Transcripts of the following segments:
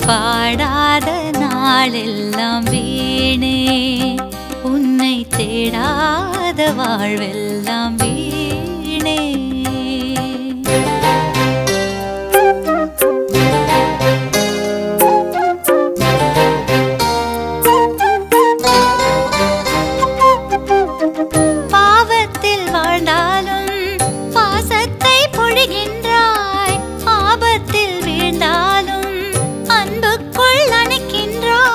பாடாத நாளெல்லாம் வீணே உன்னை தேடாத வாழ்வெல்லாம் வீணே பாவத்தில் வாழ்ந்தாலும் பாசத்தை பொழிகின்றாய் ஆபத்தில் வீழ்ந்தாலும் அன்புக்குள் அணைக்கின்றாய்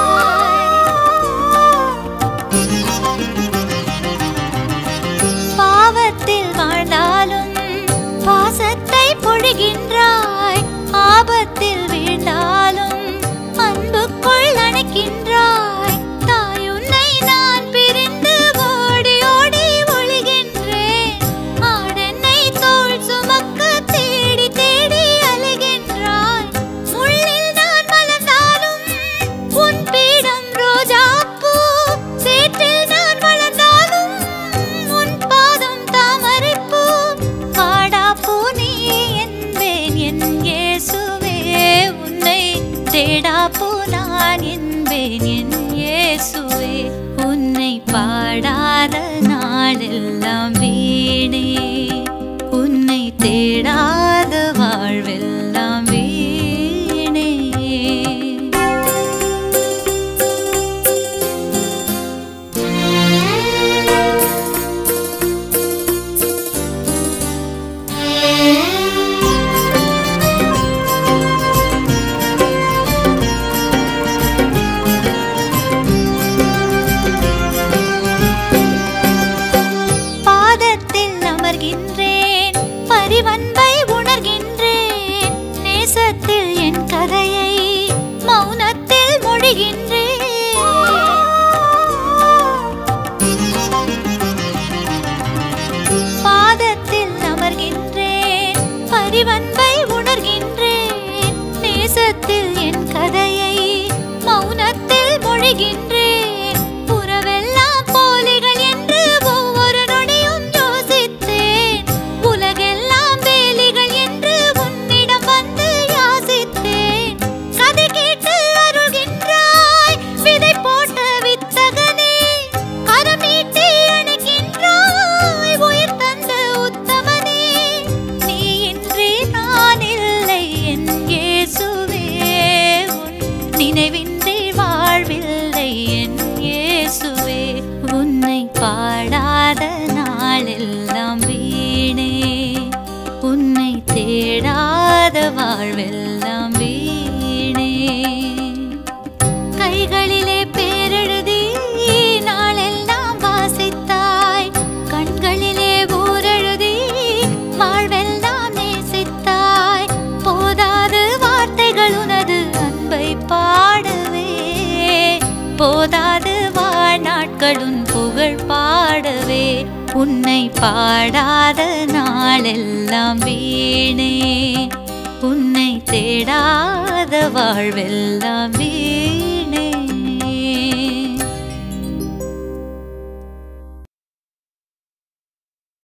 பாவத்தில் வாழ்ந்தாலும் பாசத்தை பொழிகின்றாய் ஆபத்தில் வீழ்ந்தாலும் அன்புக்குள் அணைக்கின்றாய் தாய் உன்னை நான் பிரிந்து ஓடி ஓடி ஒளிகின்றேன் ஆடென்னை தோள் சுமக்க தேடி தேடி அலைகின்றாய் முள்ளில் நான் மலர்ந்தாலும் உன் பீடம் ரோஜாப்பூ சேற்றில் நான் வளர்ந்தாலும் உன் பாதம் தாமரைப்பூ வாடாப்பூ நீ என்பேன் என் இயேசுவே உன்னை தேடாப்பூ நான் என்பேன் என் இயேசுவே உன்னை பாடாத நாளெல்லாம் வீணே உன்னை தேடாத வாழ்வெல்லாம் வீணே பாதத்தில் அமர்கின்றேன் பரிவன்பை உணர்கின்றேன் நேசத்தில் என் கதையை மௌனத்தில் மொழிகின்றேன் பாதத்தில் அமர்கின்றேன் பரிவன்பை உணர்கின்றேன் நேசத்தில் என் கதையை மௌனத்தில் மொழிகின்றேன் உறவெல்லாம் போலிகள் என்று ஒவ்வொரு நொடியும் யோசித்தேன் உலகெல்லாம் வேலிகள் என்று உன்னிடம் வந்து யாசித்தேன் கதை கேட்டு அருள்கின்றாய் விதை போட்ட வித்தகனே கரம் நீட்டி அணைக்கின்றாய் உயிர் தந்த உத்தமனே நீ இன்றி நான் இல்லை என் இயேசுவே உன் நினைவின்றி வாழ்வில்லை என் இயேசுவே உன்னை பாடாத நாளெல்லாம் வீணே உன்னை தேடாத வாழ்வெல்லாம் வீணே கைகளிலே பேரெழுதி நாளெல்லாம் வாசித்தாய் கண்களிலே ஊரெழுதி வாழ்வெல்லாம் நேசித்தாய் போதாது வார்த்தைகள் உனது அன்பை பாடவே போதாது வாழ்நாட்களும் புகழ் பாடவே உன்னை பாடாத நாளெல்லாம் வீணே உன்னை தேடாத வாழ்வெல்லாம் வீணே